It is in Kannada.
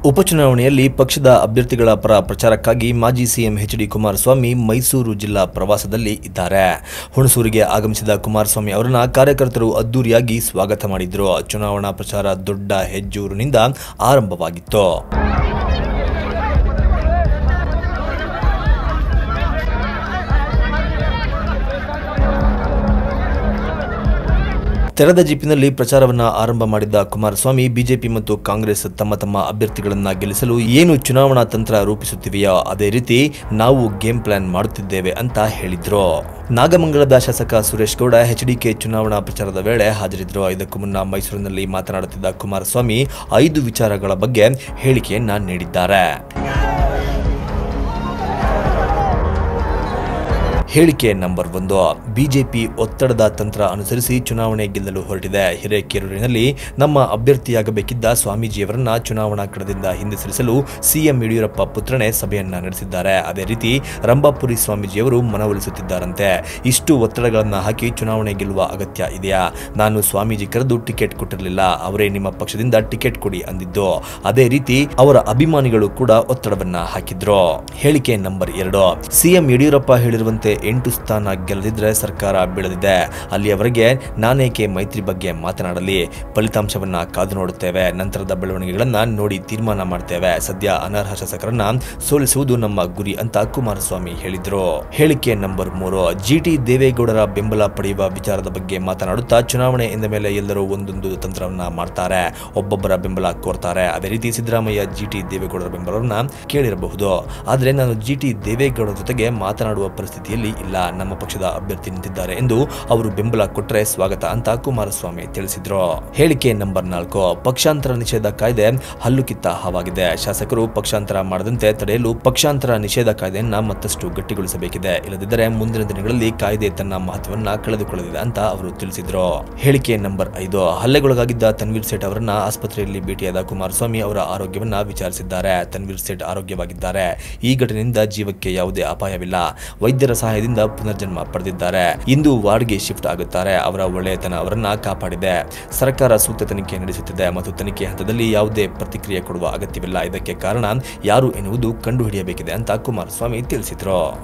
ಉಪಚುನಾವಣೆಯಲ್ಲಿ ಪಕ್ಷದ ಅಭ್ಯರ್ಥಿಗಳ ಪರ ಪ್ರಚಾರಕ್ಕಾಗಿ ಮಾಜಿ ಸಿಎಂ ಎಚ್ ಡಿ ಕುಮಾರಸ್ವಾಮಿ ಮೈಸೂರು ಜಿಲ್ಲಾ ಪ್ರವಾಸದಲ್ಲಿ ಇದ್ದಾರೆ ಹುಣಸೂರಿಗೆ ಆಗಮಿಸಿದ ಕುಮಾರಸ್ವಾಮಿ ಅವರನ್ನ ಕಾರ್ಯಕರ್ತರು ಅದ್ದೂರಿಯಾಗಿ ಸ್ವಾಗತ ಮಾಡಿದ್ರು ಚುನಾವಣಾ ಪ್ರಚಾರ ದೊಡ್ಡ ಹೆಜ್ಜೂರಿನಿಂದ ಆರಂಭವಾಗಿತ್ತು ತೆರೆದ ಜೀಪಿನಲ್ಲಿ ಪ್ರಚಾರವನ್ನ ಆರಂಭ ಮಾಡಿದ್ದ ಕುಮಾರಸ್ವಾಮಿ ಬಿಜೆಪಿ ಮತ್ತು ಕಾಂಗ್ರೆಸ್ ತಮ್ಮ ತಮ್ಮ ಅಭ್ಯರ್ಥಿಗಳನ್ನ ಗೆಲ್ಲಿಸಲು ಏನು ಚುನಾವಣಾ ತಂತ್ರ ರೂಪಿಸುತ್ತಿವೆಯೋ ಅದೇ ರೀತಿ ನಾವು ಗೇಮ್ ಪ್ಲಾನ್ ಮಾಡುತ್ತಿದ್ದೇವೆ ಅಂತ ಹೇಳಿದ್ರು ನಾಗಮಂಗಲದ ಶಾಸಕ ಸುರೇಶ್ ಗೌಡ ಎಚ್ಡಿಕೆ ಚುನಾವಣಾ ಪ್ರಚಾರದ ವೇಳೆ ಹಾಜರಿದ್ದರು ಇದಕ್ಕೂ ಮುನ್ನ ಮೈಸೂರಿನಲ್ಲಿ ಮಾತನಾಡುತ್ತಿದ್ದ ಕುಮಾರಸ್ವಾಮಿ ಐದು ವಿಚಾರಗಳ ಬಗ್ಗೆ ಹೇಳಿಕೆಯನ್ನ ನೀಡಿದ್ದಾರೆ ಹೇಳಿಕೆ ನಂಬರ್ ಒಂದು ಬಿಜೆಪಿ ಒತ್ತಡದ ತಂತ್ರ ಅನುಸರಿಸಿ ಚುನಾವಣೆ ಗೆಲ್ಲಲು ಹೊರಟಿದೆ ಹಿರೇಕೆರೂರಿನಲ್ಲಿ ನಮ್ಮ ಅಭ್ಯರ್ಥಿಯಾಗಬೇಕಿದ್ದ ಸ್ವಾಮೀಜಿಯವರನ್ನ ಚುನಾವಣಾ ಕಣದಿಂದ ಹಿಂದೆ ಸರಿಸಲು ಸಿಎಂ ಯಡಿಯೂರಪ್ಪ ಪುತ್ರನೇ ಸಭೆಯನ್ನ ನಡೆಸಿದ್ದಾರೆ ಅದೇ ರೀತಿ ರಂಭಾಪುರಿ ಸ್ವಾಮೀಜಿಯವರು ಮನವೊಲಿಸುತ್ತಿದ್ದಾರಂತೆ ಇಷ್ಟು ಒತ್ತಡಗಳನ್ನ ಹಾಕಿ ಚುನಾವಣೆ ಗೆಲ್ಲುವ ಅಗತ್ಯ ಇದೆಯಾ ನಾನು ಸ್ವಾಮೀಜಿ ಕರೆದು ಟಿಕೆಟ್ ಕೊಟ್ಟಿರಲಿಲ್ಲ ಅವರೇ ನಿಮ್ಮ ಪಕ್ಷದಿಂದ ಟಿಕೆಟ್ ಕೊಡಿ ಅಂದಿದ್ದು ಅದೇ ರೀತಿ ಅವರ ಅಭಿಮಾನಿಗಳು ಕೂಡ ಒತ್ತಡವನ್ನ ಹಾಕಿದ್ರು ಹೇಳಿಕೆ ನಂಬರ್ ಎರಡು ಸಿಎಂ ಯಡಿಯೂರಪ್ಪ ಹೇಳಿರುವಂತೆ ಎಂಟು ಸ್ಥಾನ ಗೆಲ್ಲದಿದ್ರೆ ಸರ್ಕಾರ ಬೀಳದಿದೆ ಅಲ್ಲಿಯವರೆಗೆ ನಾನೇಕೆ ಮೈತ್ರಿ ಬಗ್ಗೆ ಮಾತನಾಡಲಿ ಫಲಿತಾಂಶವನ್ನ ಕಾದು ನೋಡುತ್ತೇವೆ ನಂತರದ ಬೆಳವಣಿಗೆಗಳನ್ನ ನೋಡಿ ತೀರ್ಮಾನ ಮಾಡ್ತೇವೆ ಸದ್ಯ ಅನರ್ಹ ಶಾಸಕರನ್ನ ಸೋಲಿಸುವುದು ನಮ್ಮ ಗುರಿ ಅಂತ ಕುಮಾರಸ್ವಾಮಿ ಹೇಳಿದ್ರು ಹೇಳಿಕೆ ನಂಬರ್ ಮೂರು ಜಿಟಿ ದೇವೇಗೌಡರ ಬೆಂಬಲ ಪಡೆಯುವ ವಿಚಾರದ ಬಗ್ಗೆ ಮಾತನಾಡುತ್ತಾ ಚುನಾವಣೆ ಎಂದ ಮೇಲೆ ಎಲ್ಲರೂ ಒಂದೊಂದು ತಂತ್ರವನ್ನ ಮಾಡ್ತಾರೆ ಒಬ್ಬೊಬ್ಬರ ಬೆಂಬಲ ಕೋರ್ತಾರೆ ಅದೇ ರೀತಿ ಸಿದ್ದರಾಮಯ್ಯ ಜಿಟಿ ದೇವೇಗೌಡರ ಬೆಂಬಲವನ್ನ ಕೇಳಿರಬಹುದು ಆದರೆ ನಾನು ಜಿಟಿ ದೇವೇಗೌಡರ ಜೊತೆಗೆ ಮಾತನಾಡುವ ಪರಿಸ್ಥಿತಿಯಲ್ಲಿ ಇಲ್ಲ ನಮ್ಮ ಪಕ್ಷದ ಅಭ್ಯರ್ಥಿ ನಿಂತಿದ್ದಾರೆ ಎಂದು ಅವರು ಬೆಂಬಲ ಕೊಟ್ಟರೆ ಸ್ವಾಗತ ಅಂತ ಕುಮಾರಸ್ವಾಮಿ ತಿಳಿಸಿದ್ರು ಹೇಳಿಕೆ ನಂಬರ್ ನಾಲ್ಕು ಪಕ್ಷಾಂತರ ನಿಷೇಧ ಕಾಯ್ದೆ ಹಲ್ಲು ಕಿತ್ತ ಹಾವಾಗಿದೆ ಶಾಸಕರು ಪಕ್ಷಾಂತರ ಮಾಡದಂತೆ ತಡೆಯಲು ಪಕ್ಷಾಂತರ ನಿಷೇಧ ಕಾಯ್ದೆಯನ್ನ ಮತ್ತಷ್ಟು ಗಟ್ಟಿಗೊಳಿಸಬೇಕಿದೆ ಇಲ್ಲದಿದ್ದರೆ ಮುಂದಿನ ದಿನಗಳಲ್ಲಿ ಕಾಯ್ದೆ ತನ್ನ ಮಹತ್ವವನ್ನ ಕಳೆದುಕೊಳ್ಳಲಿದೆ ಅಂತ ಅವರು ತಿಳಿಸಿದ್ರು ಹೇಳಿಕೆ ನಂಬರ್ ಐದು ಹಲ್ಲೆಗೊಳಗಾಗಿದ್ದ ತನ್ವೀರ್ ಸೇಠ್ ಅವರನ್ನ ಆಸ್ಪತ್ರೆಯಲ್ಲಿ ಭೇಟಿಯಾದ ಕುಮಾರಸ್ವಾಮಿ ಅವರ ಆರೋಗ್ಯವನ್ನ ವಿಚಾರಿಸಿದ್ದಾರೆ ತನ್ವೀರ್ ಸೇಠ್ ಆರೋಗ್ಯವಾಗಿದ್ದಾರೆ ಈ ಘಟನೆಯಿಂದ ಜೀವಕ್ಕೆ ಯಾವುದೇ ಅಪಾಯವಿಲ್ಲ ವೈದ್ಯರ ಸಹಾಯದಿಂದ ಪುನರ್ಜನ್ಮ ಪಡೆದಿದ್ದಾರೆ ಇಂದು ವಾರ್ಡ್ಗೆ ಶಿಫ್ಟ್ ಆಗುತ್ತಾರೆ ಅವರ ಒಳ್ಳೆಯತನ ಅವರನ್ನ ಕಾಪಾಡಿದೆ ಸರ್ಕಾರ ಸೂಕ್ತ ತನಿಖೆ ನಡೆಸುತ್ತಿದೆ ಮತ್ತು ತನಿಖೆ ಹಂತದಲ್ಲಿ ಯಾವುದೇ ಪ್ರತಿಕ್ರಿಯೆ ಕೊಡುವ ಅಗತ್ಯವಿಲ್ಲ ಇದಕ್ಕೆ ಕಾರಣ ಯಾರು ಎನ್ನುವುದು ಕಂಡುಹಿಡಿಯಬೇಕಿದೆ ಅಂತ ಕುಮಾರಸ್ವಾಮಿ ತಿಳಿಸಿದ್ರು